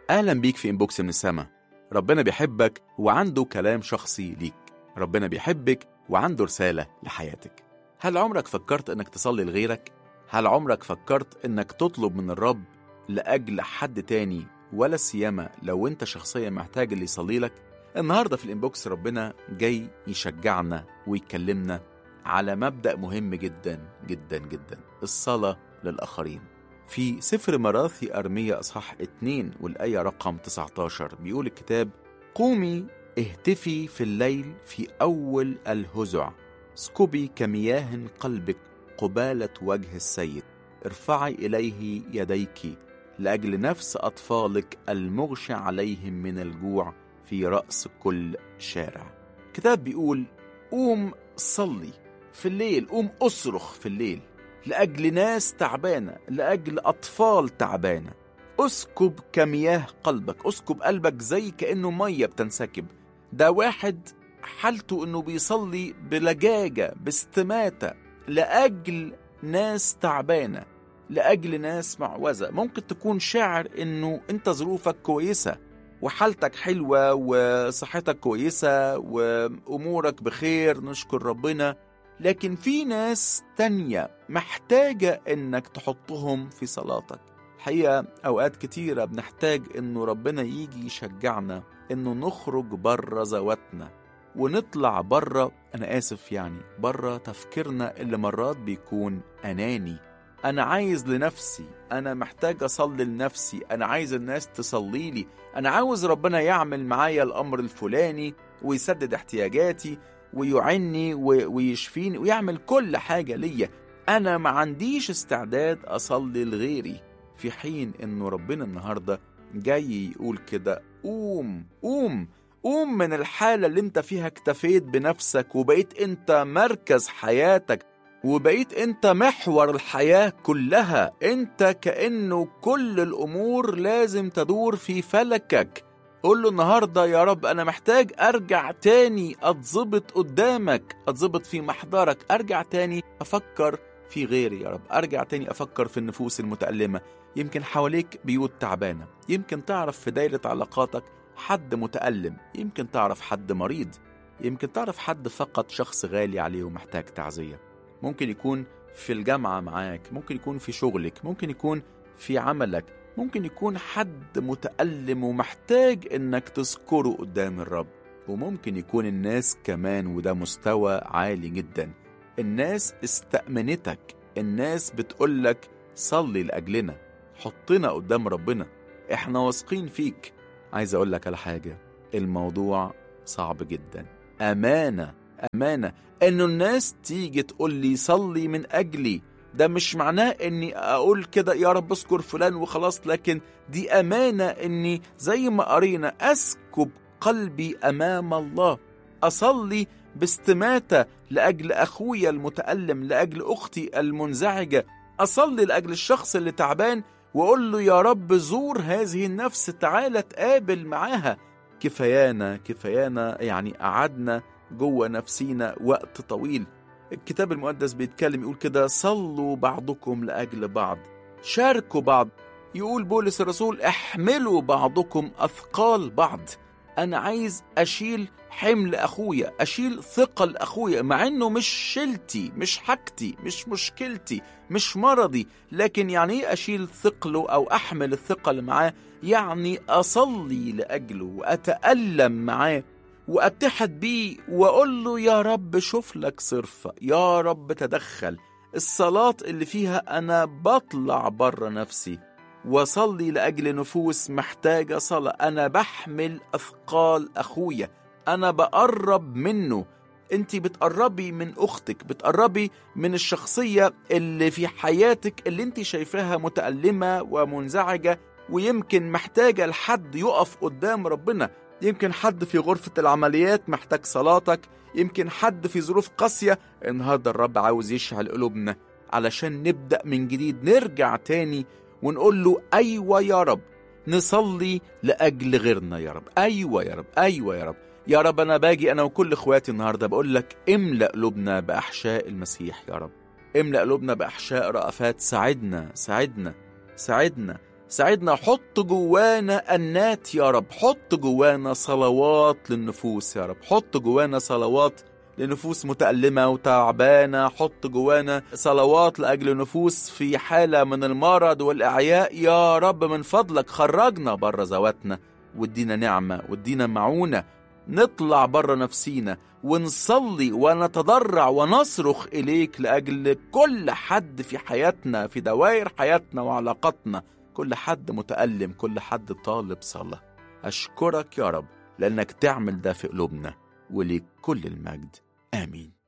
أهلا بيك في إنبوكس من السما ربنا بيحبك وعنده كلام شخصي ليك ربنا بيحبك وعنده رسالة لحياتك هل عمرك فكرت إنك تصلي لغيرك؟ هل عمرك فكرت إنك تطلب من الرب لأجل حد تاني ولا سيما لو أنت شخصيا محتاج اللي يصلي لك؟ النهاردة في الإنبوكس ربنا جاي يشجعنا ويكلمنا على مبدأ مهم جدا جدا جدا الصلاة للآخرين في سفر مراثي أرمية أصحاح 2 والآية رقم 19 بيقول الكتاب قومي اهتفي في الليل في أول الهزع اسكبي كمياه قلبك قبالة وجه السيد ارفعي إليه يديك لأجل نفس أطفالك المغشى عليهم من الجوع في رأس كل شارع كتاب بيقول قوم صلي في الليل قوم أصرخ في الليل لأجل ناس تعبانة لأجل أطفال تعبانة أسكب كمياه قلبك أسكب قلبك زي كأنه مية بتنسكب ده واحد حالته إنه بيصلي بلجاجة باستماتة لأجل ناس تعبانة لأجل ناس معوزة ممكن تكون شاعر إنه أنت ظروفك كويسة وحالتك حلوة وصحتك كويسة وأمورك بخير نشكر ربنا لكن في ناس تانية محتاجة إنك تحطهم في صلاتك الحقيقة أوقات كتيرة بنحتاج إنه ربنا يجي يشجعنا إنه نخرج بره ذواتنا ونطلع بره أنا آسف يعني بره تفكيرنا اللي مرات بيكون أناني أنا عايز لنفسي أنا محتاج أصلي لنفسي أنا عايز الناس تصلي لي أنا عاوز ربنا يعمل معايا الأمر الفلاني ويسدد احتياجاتي ويعني ويشفيني ويعمل كل حاجة ليا أنا ما عنديش استعداد أصلي لغيري في حين إنه ربنا النهاردة جاي يقول كده قوم قوم قوم من الحالة اللي انت فيها اكتفيت بنفسك وبقيت انت مركز حياتك وبقيت انت محور الحياة كلها انت كأنه كل الأمور لازم تدور في فلكك قول له النهاردة يا رب أنا محتاج أرجع تاني أتظبط قدامك أتظبط في محضرك أرجع تاني أفكر في غيري يا رب أرجع تاني أفكر في النفوس المتألمة يمكن حواليك بيوت تعبانة يمكن تعرف في دايرة علاقاتك حد متألم يمكن تعرف حد مريض يمكن تعرف حد فقد شخص غالي عليه ومحتاج تعزية ممكن يكون في الجامعة معاك ممكن يكون في شغلك ممكن يكون في عملك ممكن يكون حد متألم ومحتاج إنك تذكره قدام الرب وممكن يكون الناس كمان وده مستوى عالي جدا الناس استأمنتك الناس بتقولك صلي لأجلنا حطنا قدام ربنا احنا واثقين فيك عايز اقول على حاجة الموضوع صعب جدا أمانة أمانة إنه الناس تيجي تقول لي صلي من أجلي ده مش معناه اني اقول كده يا رب اذكر فلان وخلاص لكن دي امانه اني زي ما قرينا اسكب قلبي امام الله اصلي باستماته لاجل اخويا المتالم لاجل اختي المنزعجه اصلي لاجل الشخص اللي تعبان واقول له يا رب زور هذه النفس تعالى تقابل معاها كفايانا كفايانا يعني قعدنا جوه نفسينا وقت طويل الكتاب المقدس بيتكلم يقول كده صلوا بعضكم لأجل بعض شاركوا بعض يقول بولس الرسول احملوا بعضكم أثقال بعض أنا عايز أشيل حمل أخويا أشيل ثقل أخويا مع إنه مش شيلتي مش حاجتي مش مشكلتي مش مرضي لكن يعني إيه أشيل ثقله أو أحمل الثقل معاه يعني أصلي لأجله وأتألم معاه واتحد بيه واقول له يا رب شوف لك صرفه يا رب تدخل الصلاه اللي فيها انا بطلع بره نفسي واصلي لاجل نفوس محتاجه صلاه انا بحمل اثقال اخويا انا بقرب منه انت بتقربي من اختك بتقربي من الشخصيه اللي في حياتك اللي انت شايفاها متالمه ومنزعجه ويمكن محتاجه لحد يقف قدام ربنا يمكن حد في غرفة العمليات محتاج صلاتك يمكن حد في ظروف قاسية النهاردة الرب عاوز يشعل قلوبنا علشان نبدأ من جديد نرجع تاني ونقول له أيوة يا رب نصلي لأجل غيرنا يا رب أيوة يا رب أيوة يا رب يا رب أنا باجي أنا وكل إخواتي النهاردة بقول لك املأ قلوبنا بأحشاء المسيح يا رب املأ قلوبنا بأحشاء رأفات ساعدنا ساعدنا ساعدنا ساعدنا حط جوانا أنات يا رب حط جوانا صلوات للنفوس يا رب حط جوانا صلوات لنفوس متألمة وتعبانة حط جوانا صلوات لأجل نفوس في حالة من المرض والإعياء يا رب من فضلك خرجنا بره ذواتنا وادينا نعمة وادينا معونة نطلع بره نفسينا ونصلي ونتضرع ونصرخ إليك لأجل كل حد في حياتنا في دوائر حياتنا وعلاقاتنا كل حد متألم كل حد طالب صلاة أشكرك يا رب لأنك تعمل ده في قلوبنا وليك كل المجد آمين